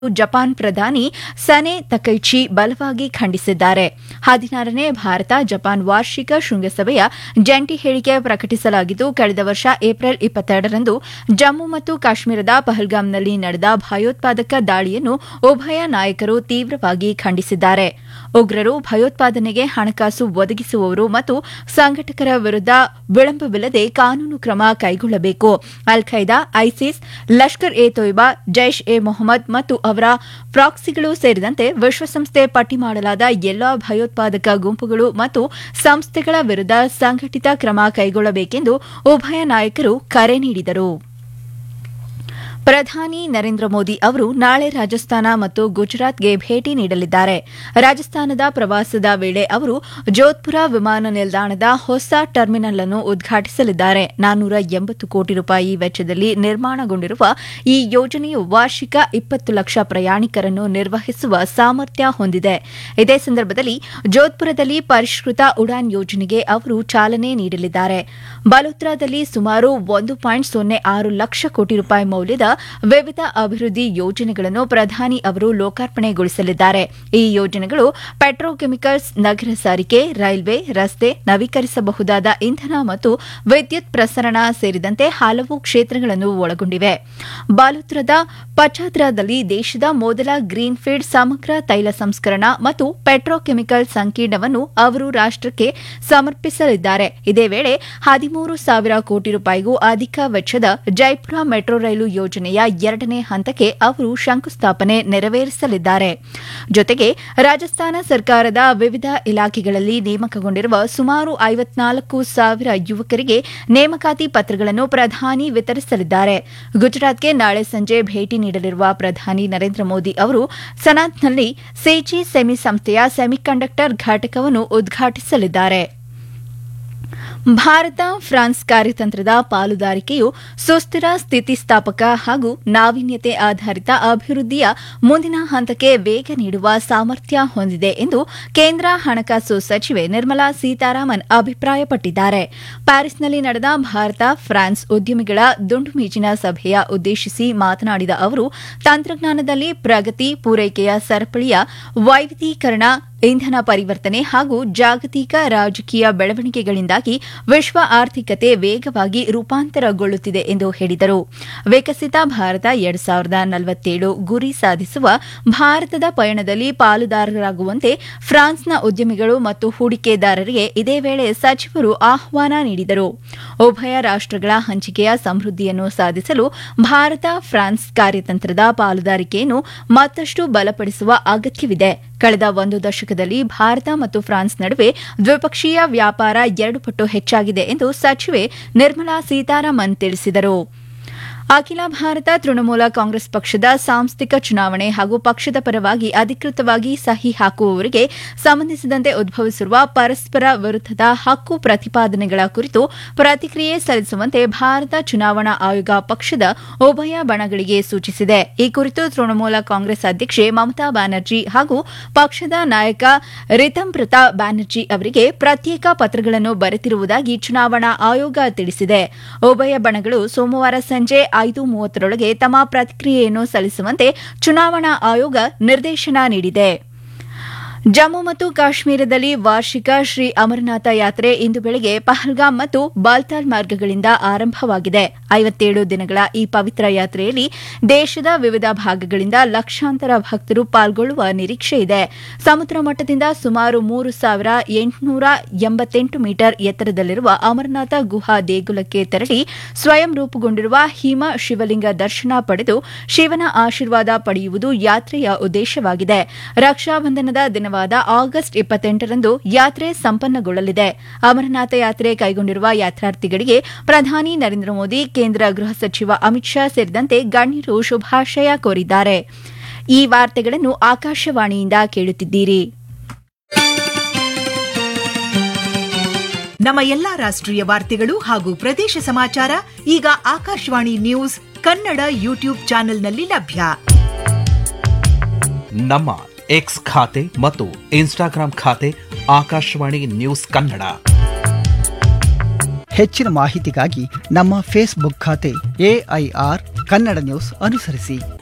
Japan ಪ್ರಧಾನಿ ಸನೆ ತಕೈಚಿ ಬಲವಾಗಿ ಖಂಡಿಸಿದ್ದಾರೆ ಹದಿನಾರನೇ ಭಾರತ ಜಪಾನ್ ವಾರ್ಷಿಕ ಶೃಂಗಸಭೆಯ ಜಂಟಿ ಹೇಳಿಕೆ ಪ್ರಕಟಿಸಲಾಗಿದ್ದು ಕಳೆದ ವರ್ಷ ಏಪ್ರಿಲ್ ಇಪ್ಪತ್ತೆರಡರಂದು ಜಮ್ಮು ಮತ್ತು ಕಾಶ್ಮೀರದ ಪಹಲ್ಗಾಮ್ನಲ್ಲಿ ನಡೆದ ಭಯೋತ್ಪಾದಕ ದಾಳಿಯನ್ನು ಉಭಯ ನಾಯಕರು ತೀವ್ರವಾಗಿ ಖಂಡಿಸಿದ್ದಾರೆ ಉಗ್ರರು ಭಯೋತ್ಪಾದನೆಗೆ ಹಣಕಾಸು ಒದಗಿಸುವವರು ಮತ್ತು ಸಂಘಟಕರ ವಿರುದ್ಧ ವಿಳಂಬವಿಲ್ಲದೆ ಕಾನೂನು ಕ್ರಮ ಕೈಗೊಳ್ಳಬೇಕು Al Qaeda ISIS Lashkar e Taiba Jaish e Mohammed ಮತ್ತು ಅವರ ಪ್ರಾಕ್ಸಿಗಳು ಸೇರಿದಂತೆ ವಿಶ್ವಸಂಸ್ಥೆ ಪಟ್ಟಿ ಮಾಡಲಾದ ಎಲ್ಲಾ ಭಯೋತ್ಪಾದಕ ಗುಂಪುಗಳು ಮತ್ತು ಸಂಸ್ಥೆಗಳ ವಿರುದ್ಧ ಸಂಘಟಿತ ಕ್ರಮ ಕೈಗೊಳ್ಳಬೇಕೆಂದು ಉಭಯ ನಾಯಕರು ಕರೆ ನೀಡಿದರು ಪ್ರಧಾನಿ ನರೇಂದ್ರ ಮೋದಿ ಅವರು ನಾಳೆ ರಾಜಸ್ಥಾನ ಮತ್ತು ಗುಜರಾತ್ಗೆ ಭೇಟಿ ನೀಡಲಿದ್ದಾರೆ ರಾಜಸ್ಥಾನದ ಪ್ರವಾಸದ ವೇಳೆ ಅವರು ಜೋಧ್ಪುರ ವಿಮಾನ ನಿಲ್ದಾಣದ ಹೊಸ ಟರ್ಮಿನಲ್ ಅನ್ನು ಉದ್ಘಾಟಿಸಲಿದ್ದಾರೆ ನಾನ್ನೂರ ಎಂಬತ್ತು ಕೋಟಿ ರೂಪಾಯಿ ವೆಚ್ಚದಲ್ಲಿ ನಿರ್ಮಾಣಗೊಂಡಿರುವ ಈ ಯೋಜನೆಯು ವಾರ್ಷಿಕ ಇಪ್ಪತ್ತು ಲಕ್ಷ ಪ್ರಯಾಣಿಕರನ್ನು ನಿರ್ವಹಿಸುವ ಸಾಮರ್ಥ್ಯ ಹೊಂದಿದೆ ಇದೇ ಸಂದರ್ಭದಲ್ಲಿ ಜೋಧ್ಪುರದಲ್ಲಿ ಪರಿಷ್ಕೃತ ಉಡಾನ್ ಯೋಜನೆಗೆ ಅವರು ಚಾಲನೆ ನೀಡಲಿದ್ದಾರೆ ಬಲೋತ್ರಾದಲ್ಲಿ ಸುಮಾರು ಒಂದು ಪಾಯಿಂಟ್ ಸೊನ್ನೆ ಆರು ಲಕ್ಷ ಕೋಟಿ ರೂಪಾಯಿ ಮೌಲ್ಯದ ವಿವಿಧ ಅಭಿವೃದ್ಧಿ ಯೋಜನೆಗಳನ್ನು ಪ್ರಧಾನಿ ಅವರು ಲೋಕಾರ್ಪಣೆಗೊಳಿಸಲಿದ್ದಾರೆ ಈ ಯೋಜನೆಗಳು ಪೆಟ್ರೋಕೆಮಿಕಲ್ಸ್ ನಗರ ಸಾರಿಗೆ ರೈಲ್ವೆ ರಸ್ತೆ ನವೀಕರಿಸಬಹುದಾದ ಇಂಧನ ಮತ್ತು ವಿದ್ಯುತ್ ಪ್ರಸರಣ ಸೇರಿದಂತೆ ಹಲವು ಕ್ಷೇತ್ರಗಳನ್ನು ಒಳಗೊಂಡಿವೆ ಬಾಲೋತ್ರದ ಪಚಾದ್ರಾದಲ್ಲಿ ದೇಶದ ಮೊದಲ ಗ್ರೀನ್ಫೀಲ್ಡ್ ಸಮಗ್ರ ತೈಲ ಸಂಸ್ಕರಣಾ ಮತ್ತು ಪೆಟ್ರೋಕೆಮಿಕಲ್ ಸಂಕೀರ್ಣವನ್ನು ಅವರು ರಾಷ್ಟಕ್ಕೆ ಸಮರ್ಪಿಸಲಿದ್ದಾರೆ ಇದೇ ವೇಳೆ ಹದಿಮೂರು ಸಾವಿರ ಕೋಟಿ ರೂಪಾಯಿಗೂ ಅಧಿಕ ವೆಚ್ಚದ ಜೈಪುರ ಮೆಟ್ರೋ ರೈಲು ಯೋಜನೆಯ ಎರಡನೇ ಹಂತಕ್ಕೆ ಅವರು ಶಂಕುಸ್ಥಾಪನೆ ನೆರವೇರಿಸಲಿದ್ದಾರೆ ಜೊತೆಗೆ ರಾಜಸ್ಥಾನ ಸರ್ಕಾರದ ವಿವಿಧ ಇಲಾಖೆಗಳಲ್ಲಿ ನೇಮಕಗೊಂಡಿರುವ ಸುಮಾರು ಐವತ್ನಾಲ್ಕು ಸಾವಿರ ಯುವಕರಿಗೆ ನೇಮಕಾತಿ ಪತ್ರಗಳನ್ನು ಪ್ರಧಾನಿ ವಿತರಿಸಲಿದ್ದಾರೆ ಗುಜರಾತ್ಗೆ ನಾಳೆ ಸಂಜೆ ಭೇಟಿ ನೀಡಲಿರುವ ಪ್ರಧಾನಿ ನರೇಂದ್ರ ಮೋದಿ ಅವರು ಸನಾತ್ನಲ್ಲಿ ಸೇಜಿ ಸೆಮಿ ಸಂಸ್ಥೆಯ ಸೆಮಿಕಂಡಕ್ಟರ್ ಘಟಕವನ್ನು ಉದ್ಘಾಟಿಸಲಿದ್ದಾರೆ ಭಾರತ ಫ್ರಾನ್ಸ್ ಕಾರ್ಯತಂತ್ರದ ಪಾಲುದಾರಿಕೆಯು ಸುಸ್ಥಿರ ಸ್ಥಿತಿಸ್ಥಾಪಕ ಹಾಗೂ ನಾವೀನ್ಯತೆ ಆಧಾರಿತ ಅಭಿವೃದ್ಧಿಯ ಮುಂದಿನ ಹಂತಕ್ಕೆ ವೇಗ ನೀಡುವ ಸಾಮರ್ಥ್ಯ ಹೊಂದಿದೆ ಎಂದು ಕೇಂದ್ರ ಹಣಕಾಸು ಸಚಿವೆ ನಿರ್ಮಲಾ ಸೀತಾರಾಮನ್ ಅಭಿಪ್ರಾಯಪಟ್ಟಿದ್ದಾರೆ ಪ್ಯಾರಿಸ್ನಲ್ಲಿ ನಡೆದ ಭಾರತ ಫ್ರಾನ್ಸ್ ಉದ್ಯಮಿಗಳ ದುಂಡು ಮೇಜಿನ ಸಭೆಯ ಉದ್ದೇಶಿಸಿ ಮಾತನಾಡಿದ ಅವರು ತಂತ್ರಜ್ಞಾನದಲ್ಲಿ ಪ್ರಗತಿ ಪೂರೈಕೆಯ ಸರಪಳಿಯ ವೈವಿಧ್ಯೀಕರಣ ಇಂಧನ ಪರಿವರ್ತನೆ ಹಾಗೂ ಜಾಗತಿಕ ರಾಜಕೀಯ ಬೆಳವಣಿಗೆಗಳಿಂದಾಗಿ ವಿಶ್ವ ಆರ್ಥಿಕತೆ ವೇಗವಾಗಿ ರೂಪಾಂತರಗೊಳ್ಳುತ್ತಿದೆ ಎಂದು ಹೇಳಿದರು ವಿಕಸಿತ ಭಾರತ ಎರಡ್ ಸಾವಿರದ ನಲವತ್ತೇಳು ಗುರಿ ಸಾಧಿಸುವ ಭಾರತದ ಪಯಣದಲ್ಲಿ ಪಾಲುದಾರರಾಗುವಂತೆ ಫ್ರಾನ್ಸ್ನ ಉದ್ಯಮಿಗಳು ಮತ್ತು ಹೂಡಿಕೆದಾರರಿಗೆ ಇದೇ ವೇಳೆ ಸಚಿವರು ಆಹ್ವಾನ ನೀಡಿದರು ಉಭಯ ರಾಷ್ಟಗಳ ಹಂಚಿಕೆಯ ಸಮೃದ್ಧಿಯನ್ನು ಸಾಧಿಸಲು ಭಾರತ ಫ್ರಾನ್ಸ್ ಕಾರ್ಯತಂತ್ರದ ಪಾಲುದಾರಿಕೆಯನ್ನು ಮತ್ತಷ್ಟು ಬಲಪಡಿಸುವ ಅಗತ್ಯವಿದೆ ಕಳೆದ ಒಂದು ದಶಕದಲ್ಲಿ ಭಾರತ ಮತ್ತು ಫ್ರಾನ್ಸ್ ನಡುವೆ ದ್ವಿಪಕ್ಷೀಯ ವ್ಯಾಪಾರ ಎರಡು ಪಟ್ಟು ಹೆಚ್ಚಾಗಿದೆ ಎಂದು ಸಚಿವೆ ನಿರ್ಮಲಾ ಸೀತಾರಾಮನ್ ತಿಳಿಸಿದರು ಅಖಿಲ ಭಾರತ ತೃಣಮೂಲ ಕಾಂಗ್ರೆಸ್ ಪಕ್ಷದ ಸಾಂಸ್ಥಿಕ ಚುನಾವಣೆ ಹಾಗೂ ಪಕ್ಷದ ಪರವಾಗಿ ಅಧಿಕೃತವಾಗಿ ಸಹಿ ಹಾಕುವವರಿಗೆ ಸಂಬಂಧಿಸಿದಂತೆ ಉದ್ಭವಿಸಿರುವ ಪರಸ್ಪರ ವಿರುದ್ದದ ಹಕ್ಕು ಪ್ರತಿಪಾದನೆಗಳ ಕುರಿತು ಪ್ರತಿಕ್ರಿಯೆ ಸಲ್ಲಿಸುವಂತೆ ಭಾರತ ಚುನಾವಣಾ ಆಯೋಗ ಪಕ್ಷದ ಉಭಯ ಬಣಗಳಿಗೆ ಸೂಚಿಸಿದೆ ಈ ಕುರಿತು ತೃಣಮೂಲ ಕಾಂಗ್ರೆಸ್ ಅಧ್ಯಕ್ಷೆ ಮಮತಾ ಬ್ಯಾನರ್ಜಿ ಹಾಗೂ ಪಕ್ಷದ ನಾಯಕ ರಿತಂಪ್ರತಾ ಬ್ಯಾನರ್ಜಿ ಅವರಿಗೆ ಪ್ರತ್ಯೇಕ ಪತ್ರಗಳನ್ನು ಬರೆತಿರುವುದಾಗಿ ಚುನಾವಣಾ ಆಯೋಗ ತಿಳಿಸಿದೆ ಉಭಯ ಬಣಗಳು ಸೋಮವಾರ ಸಂಜೆ ಐದು ಮೂವತ್ತರೊಳಗೆ ತಮ್ಮ ಪ್ರತಿಕ್ರಿಯೆಯನ್ನು ಸಲ್ಲಿಸುವಂತೆ ಚುನಾವಣಾ ಆಯೋಗ ನಿರ್ದೇಶನ ನೀಡಿದೆ ಜಮ್ಮು ಮತ್ತು ಕಾಶ್ಮೀರದಲ್ಲಿ ವಾರ್ಷಿಕ ಶ್ರೀ ಅಮರನಾಥ ಯಾತ್ರೆ ಇಂದು ಬೆಳಗ್ಗೆ ಪಹಲ್ಗಾಮ್ ಮತ್ತು ಬಾಲ್ತಾಲ್ ಮಾರ್ಗಗಳಿಂದ ಆರಂಭವಾಗಿದೆ ಐವತ್ತೇಳು ದಿನಗಳ ಈ ಪವಿತ್ರ ಯಾತ್ರೆಯಲ್ಲಿ ದೇಶದ ವಿವಿಧ ಭಾಗಗಳಿಂದ ಲಕ್ಷಾಂತರ ಭಕ್ತರು ಪಾಲ್ಗೊಳ್ಳುವ ನಿರೀಕ್ಷೆ ಇದೆ ಸಮುದ್ರ ಮಟ್ಟದಿಂದ ಸುಮಾರು ಮೂರು ಸಾವಿರ ಎಂಟುನೂರ ಎಂಬತ್ತೆಂಟು ಮೀಟರ್ ಎತ್ತರದಲ್ಲಿರುವ ಅಮರನಾಥ ಗುಹಾ ದೇಗುಲಕ್ಕೆ ತೆರಳಿ ಸ್ವಯಂ ರೂಪುಗೊಂಡಿರುವ ಹಿಮ ಶಿವಲಿಂಗ ದರ್ಶನ ಪಡೆದು ಶಿವನ ಆಶೀರ್ವಾದ ಪಡೆಯುವುದು ಯಾತ್ರೆಯ ಉದ್ದೇಶವಾಗಿದೆ ರಕ್ಷಾಬಂಧನದ ದಿನವಾದ ಆಗಸ್ಟ್ ಇಪ್ಪತ್ತೆಂಟರಂದು ಯಾತ್ರೆ ಸಂಪನ್ನಗೊಳ್ಳಲಿದೆ ಅಮರನಾಥ ಯಾತ್ರೆ ಕೈಗೊಂಡಿರುವ ಯಾತ್ರಾರ್ಥಿಗಳಿಗೆ ಪ್ರಧಾನಿ ನರೇಂದ್ರ ಮೋದಿ ಕೇಂದ್ರ ಗೃಹ ಸಚಿವ ಅಮಿತ್ ಶಾ ಸೇರಿದಂತೆ ಗಣ್ಯರು ಶುಭಾಶಯ ಕೋರಿದ್ದಾರೆ ಈ ವಾರ್ತೆಗಳನ್ನು ಆಕಾಶವಾಣಿಯಿಂದ ಕೇಳುತ್ತಿದ್ದೀರಿ ನಮ್ಮ ಎಲ್ಲಾ ರಾಷ್ಟ್ರೀಯ ವಾರ್ತೆಗಳು ಹಾಗೂ ಪ್ರದೇಶ ಸಮಾಚಾರ ಈಗ ಆಕಾಶವಾಣಿ ನ್ಯೂಸ್ ಕನ್ನಡ ಯೂಟ್ಯೂಬ್ ಚಾನೆಲ್ನಲ್ಲಿ ಲಭ್ಯ ನಮ್ಮ ಎಕ್ಸ್ ಖಾತೆ ಮತ್ತು ಇನ್ಸ್ಟಾಗ್ರಾಂ ಖಾತೆ ಆಕಾಶವಾಣಿ ನ್ಯೂಸ್ ಕನ್ನಡ ಹೆಚ್ಚಿನ ಮಾಹಿತಿಗಾಗಿ ನಮ್ಮ ಫೇಸ್ಬುಕ್ ಖಾತೆ ಎಐಆರ್ ಕನ್ನಡ ನ್ಯೂಸ್ ಅನುಸರಿಸಿ